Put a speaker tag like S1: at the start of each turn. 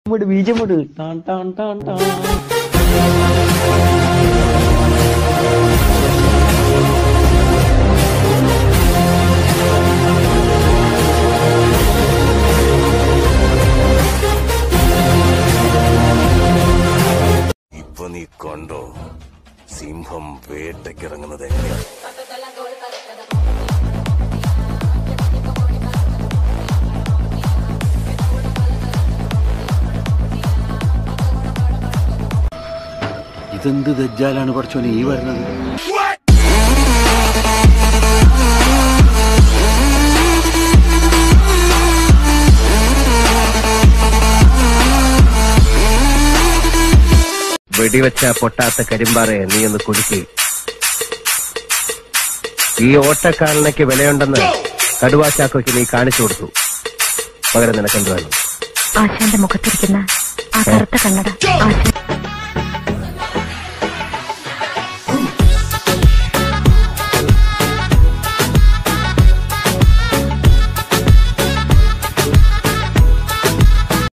S1: വിട് ബീജം വിട് ടാൻ ടാൻ ടാൻ ടാൻ
S2: ഇപ്പൊ നീ കണ്ടോ സിംഹം വേട്ടയ്ക്കിറങ്ങുന്നത് എങ്ങനെയാ
S3: ഇതെന്ത് ദജ്ജാലാണ് പഠിച്ചോനെ ഈ വരുന്നത്
S4: വെടിവെച്ച പൊട്ടാത്ത കരിമ്പാറയെ നീ ഒന്ന് കുടുക്കി ഈ ഓട്ടക്കാലനയ്ക്ക് വിലയുണ്ടെന്ന് കടുവാച്ചാക്കോയ്ക്ക് നീ കാണിച്ചു കൊടുത്തു പകരം നിനക്കെന്ത് വേണം
S5: ആശാന്റെ മുഖത്തിരിക്കുന്ന ആ കറുത്ത കണ്ണട ആശാൻ